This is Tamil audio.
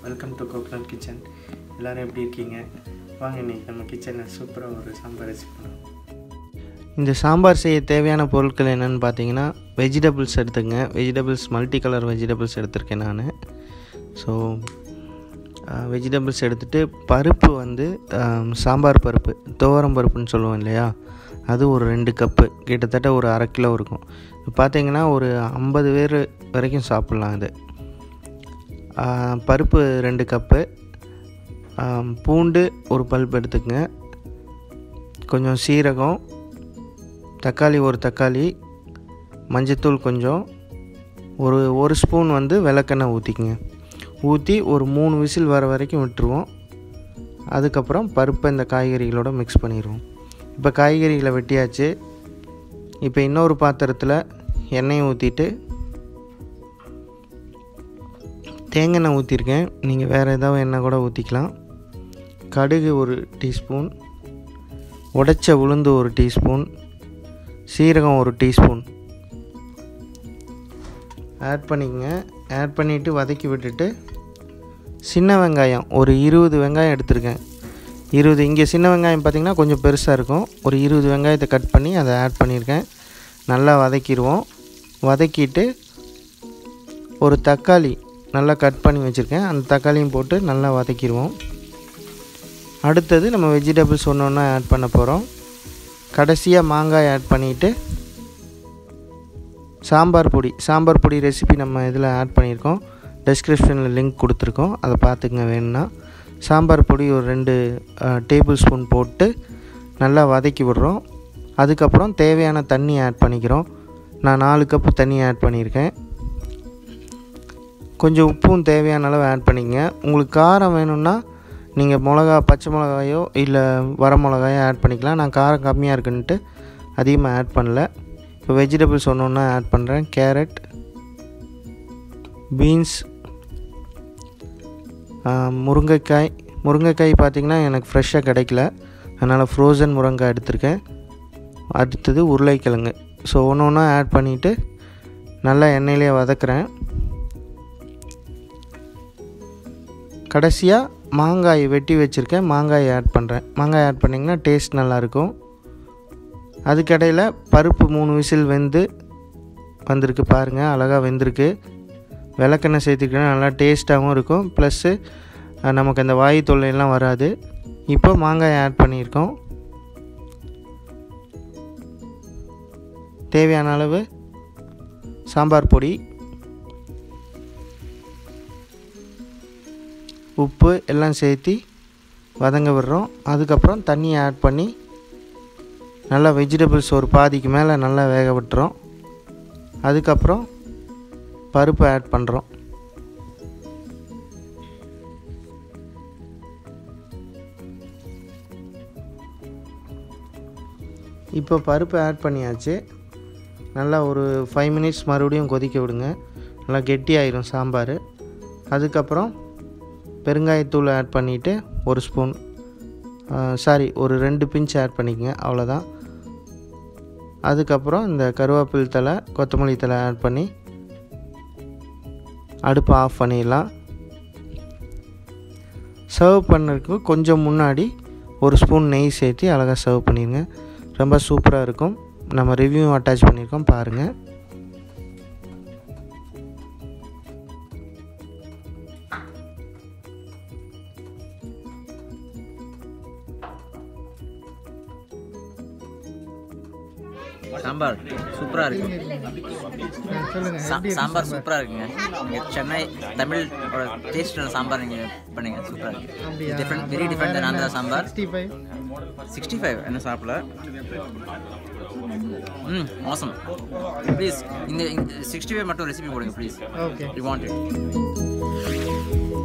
வெல்கம் டு கோகனட் கிச்சன் எல்லோரும் எப்படி இருக்கீங்க வாங்க இன்னைக்கு நம்ம கிச்சனில் சூப்பராக ஒரு சாம்பார் ரெசிபி பண்ணுவோம் இந்த சாம்பார் செய்ய தேவையான பொருட்கள் என்னென்னு பார்த்தீங்கன்னா வெஜிடபிள்ஸ் எடுத்துங்க வெஜிடபிள்ஸ் மல்டி கலர் வெஜிடபிள்ஸ் எடுத்திருக்கேன் நான் ஸோ வெஜிடபிள்ஸ் எடுத்துகிட்டு பருப்பு வந்து ஆம், சாம்பார் பருப்பு துவரம் பருப்புன்னு சொல்லுவோம் இல்லையா அது ஒரு ரெண்டு கப்பு கிட்டத்தட்ட ஒரு அரை கிலோ இருக்கும் இது பார்த்தீங்கன்னா ஒரு ஐம்பது பேர் வரைக்கும் சாப்பிட்லாம் இது ஆ, பருப்பு ரெண்டு கப்பு ஆம், பூண்டு ஒரு பல்ப் எடுத்துக்கங்க கொஞ்சம் சீரகம் தக்காளி ஒரு தக்காளி மஞ்சத்தூள் கொஞ்சம் ஒரு ஒரு ஸ்பூன் வந்து விளக்கெண்ணெய் ஊற்றிக்குங்க ஊற்றி ஒரு மூணு விசில் வர வரைக்கும் விட்டுருவோம் அதுக்கப்புறம் பருப்பை இந்த காய்கறிகளோட மிக்ஸ் பண்ணிடுவோம் இப்போ காய்கறிகளை வெட்டியாச்சு இப்போ இன்னொரு பாத்திரத்தில் எண்ணெயை ஊற்றிட்டு தேங்காய் எண்ணெய் ஊற்றிருக்கேன் நீங்கள் வேறு ஏதாவது எண்ணெய் கூட ஊற்றிக்கலாம் கடுகு ஒரு டீஸ்பூன் உடைச்ச உளுந்து ஒரு டீஸ்பூன் சீரகம் ஒரு டீஸ்பூன் ஆட் பண்ணிக்கங்க ஆட் பண்ணிவிட்டு வதக்கி விட்டுட்டு சின்ன வெங்காயம் ஒரு இருபது வெங்காயம் எடுத்திருக்கேன் இருபது இங்கே சின்ன வெங்காயம் பார்த்திங்கன்னா கொஞ்சம் பெருசாக இருக்கும் ஒரு இருபது வெங்காயத்தை கட் பண்ணி அதை ஆட் பண்ணியிருக்கேன் நல்லா வதக்கிடுவோம் வதக்கிட்டு ஒரு தக்காளி நல்லா கட் பண்ணி வச்சுருக்கேன் அந்த தக்காளியும் போட்டு நல்லா வதக்கிடுவோம் அடுத்தது நம்ம வெஜிடபிள்ஸ் ஒன்று ஒன்றா ஆட் பண்ண போகிறோம் கடைசியாக மாங்காய் ஆட் பண்ணிவிட்டு சாம்பார் பொடி சாம்பார் பொடி ரெசிபி நம்ம இதில் ஆட் பண்ணியிருக்கோம் டெஸ்கிரிப்ஷனில் லிங்க் கொடுத்துருக்கோம் அதை பார்த்துக்குங்க வேணும்னா சாம்பார் பொடி ஒரு ரெண்டு டேபிள் ஸ்பூன் போட்டு நல்லா வதக்கி விடுறோம் அதுக்கப்புறம் தேவையான தண்ணி ஆட் பண்ணிக்கிறோம் நான் நாலு கப்பு தண்ணி ஆட் பண்ணியிருக்கேன் கொஞ்சம் உப்பும் தேவையான அளவு ஆட் பண்ணிக்கங்க உங்களுக்கு காரம் வேணும்னா நீங்கள் மிளகா பச்சை மிளகாயோ இல்லை வர மிளகாயோ ஆட் பண்ணிக்கலாம் நான் காரம் கம்மியாக இருக்குன்ட்டு அதிகமாக ஆட் பண்ணல இப்போ வெஜிடபிள்ஸ் ஒன்று ஒன்றா ஆட் பண்ணுறேன் கேரட் பீன்ஸ் முருங்கைக்காய் முருங்கைக்காய் பார்த்திங்கன்னா எனக்கு ஃப்ரெஷ்ஷாக கிடைக்கல அதனால் ஃப்ரோசன் முருங்கைக்காய் எடுத்திருக்கேன் அடுத்தது உருளைக்கிழங்கு ஸோ ஒன்று ஒன்றா ஆட் பண்ணிவிட்டு நல்லா எண்ணெயிலே வதக்குறேன் கடைசியாக மாங்காய் வெட்டி வச்சுருக்கேன் மாங்காய் ஆட் பண்ணுறேன் மாங்காய் ஆட் பண்ணிங்கன்னா டேஸ்ட் நல்லாயிருக்கும் அதுக்கடையில் பருப்பு மூணு விசில் வெந்து வந்திருக்கு பாருங்கள் அழகாக வெந்திருக்கு விளக்கெண்ணெய் சேர்த்துக்கிட்டா நல்லா டேஸ்ட்டாகவும் இருக்கும் ப்ளஸ்ஸு நமக்கு அந்த வாயு தொல்லையெல்லாம் வராது இப்போ மாங்காய் ஆட் பண்ணியிருக்கோம் தேவையான அளவு சாம்பார் பொடி உப்பு எல்லாம் சேர்த்து வதங்க விடுறோம் அதுக்கப்புறம் தண்ணியை ஆட் பண்ணி நல்லா வெஜிடபிள்ஸ் ஒரு பாதிக்கு மேலே நல்லா வேக விட்டுறோம் அதுக்கப்புறம் பருப்பு ஆட் பண்ணுறோம் இப்போ பருப்பு ஆட் பண்ணியாச்சு நல்லா ஒரு ஃபைவ் மினிட்ஸ் மறுபடியும் கொதிக்க விடுங்க நல்லா கெட்டியாயிரும் சாம்பார் அதுக்கப்புறம் பெருங்காயத்தூள் ஆட் பண்ணிவிட்டு ஒரு ஸ்பூன் சாரி ஒரு ரெண்டு பிஞ்ச் ஆட் பண்ணிக்கங்க அவ்வளோதான் அதுக்கப்புறம் இந்த கருவேப்பில் தலை கொத்தமல்லி தலை ஆட் பண்ணி அடுப்பை ஆஃப் பண்ணிடலாம் சர்வ் பண்ணுறதுக்கு கொஞ்சம் முன்னாடி ஒரு ஸ்பூன் நெய் சேர்த்து அழகாக சர்வ் பண்ணிடுங்க ரொம்ப சூப்பராக இருக்கும் நம்ம ரிவ்யூ அட்டாச் பண்ணியிருக்கோம் பாருங்கள் சாம்பார் சூப்பராக இருக்கும் சொல்லுங்க சா- சாம்பார் சூப்பராக இருக்குங்க இங்கே சென்னை தமிழ் டேஸ்டான சாம்பார் நீங்கள் பண்ணுங்க சூப்பராக இருக்கு அப்படியா different very different than Andhra sambar sixty five sixty five என்ன சாப்பிடல ம் awesome ப்ளீஸ் இந்த சிக்ஸ்டி ஃபைவ் மட்டும் ரெசிபி போடுங்க please okay you want it